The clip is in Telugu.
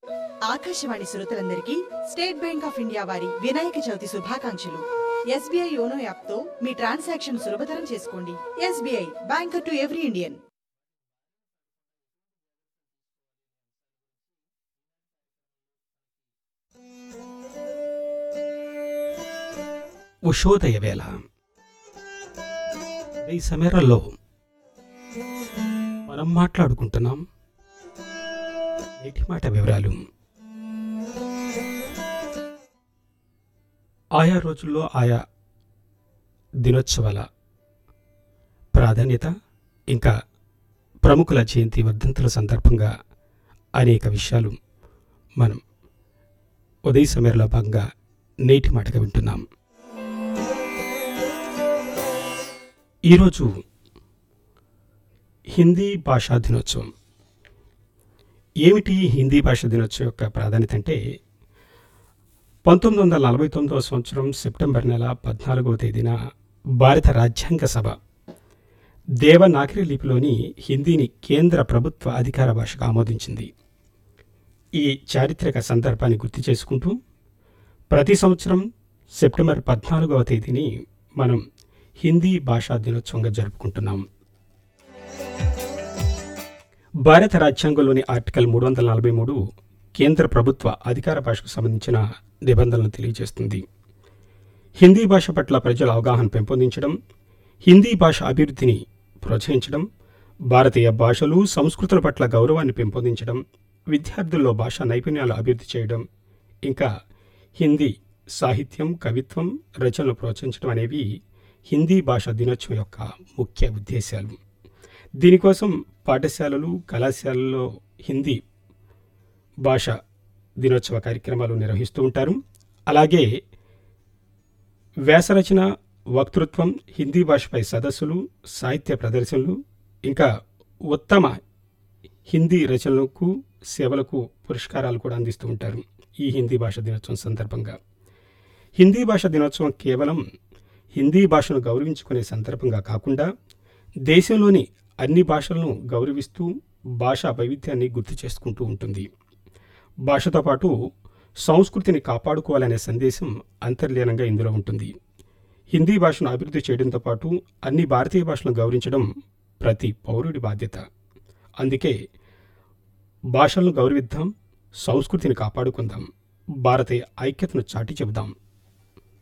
ఆకాశవాణి శ్రోతలందరికీ స్టేట్ బ్యాంక్ ఆఫ్ ఇండియా వారి వినాయక చవితి శుభాకాంక్షలు ఎస్బీఐ యోనో యాప్ తో మీ ట్రాన్సాక్షన్ సులభతరం చేసుకోండి SBI banker to every Indian ఉషోదయ వేళ ఈ సమయంలో మనం మాట్లాడుకుంటున్నాం నేటి మాట వివరాలు ఆయా రోజుల్లో ఆయా దినోత్సవాల ప్రాధాన్యత ఇంకా ప్రముఖుల జయంతి వర్ధంతుల సందర్భంగా అనేక విషయాలు మనం ఉదయ సమయంలో భాగంగా నేటి మాటగా వింటున్నాం ఈరోజు హిందీ భాషా దినోత్సవం ఏమిటి హిందీ భాషా దినోత్సవం యొక్క ప్రాధాన్యత అంటే పంతొమ్మిది వందల నలభై తొమ్మిదవ సంవత్సరం సెప్టెంబర్ నెల పద్నాలుగవ తేదీన భారత రాజ్యాంగ సభ దేవనాగరి లిపిలోని హిందీని కేంద్ర ప్రభుత్వ అధికార భాషగా ఆమోదించింది ఈ చారిత్రక సందర్భాన్ని గుర్తు చేసుకుంటూ ప్రతి సంవత్సరం సెప్టెంబర్ పద్నాలుగవ తేదీని మనం హిందీ భాషా దినోత్సవంగా జరుపుకుంటున్నాం భారత రాజ్యాంగంలోని ఆర్టికల్ మూడు వందల నలభై మూడు కేంద్ర ప్రభుత్వ అధికార భాషకు సంబంధించిన నిబంధనలను తెలియజేస్తుంది హిందీ భాష పట్ల ప్రజల అవగాహన పెంపొందించడం హిందీ భాష అభివృద్ధిని ప్రోత్సహించడం భారతీయ భాషలు సంస్కృతుల పట్ల గౌరవాన్ని పెంపొందించడం విద్యార్థుల్లో భాషా నైపుణ్యాలు అభివృద్ధి చేయడం ఇంకా హిందీ సాహిత్యం కవిత్వం రచనలు ప్రోత్సహించడం అనేవి హిందీ భాష దినోత్సవం యొక్క ముఖ్య ఉద్దేశాలు దీనికోసం పాఠశాలలు కళాశాలల్లో హిందీ భాష దినోత్సవ కార్యక్రమాలు నిర్వహిస్తూ ఉంటారు అలాగే వ్యాసరచన వక్తృత్వం హిందీ భాషపై సదస్సులు సాహిత్య ప్రదర్శనలు ఇంకా ఉత్తమ హిందీ రచనలకు సేవలకు పురస్కారాలు కూడా అందిస్తూ ఉంటారు ఈ హిందీ భాష దినోత్సవం సందర్భంగా హిందీ భాష దినోత్సవం కేవలం హిందీ భాషను గౌరవించుకునే సందర్భంగా కాకుండా దేశంలోని అన్ని భాషలను గౌరవిస్తూ భాషా వైవిధ్యాన్ని గుర్తు చేసుకుంటూ ఉంటుంది భాషతో పాటు సంస్కృతిని కాపాడుకోవాలనే సందేశం అంతర్లీనంగా ఇందులో ఉంటుంది హిందీ భాషను అభివృద్ధి చేయడంతో పాటు అన్ని భారతీయ భాషలను గౌరవించడం ప్రతి పౌరుడి బాధ్యత అందుకే భాషలను గౌరవిద్దాం సంస్కృతిని కాపాడుకుందాం భారతీయ ఐక్యతను చాటి చెబుదాం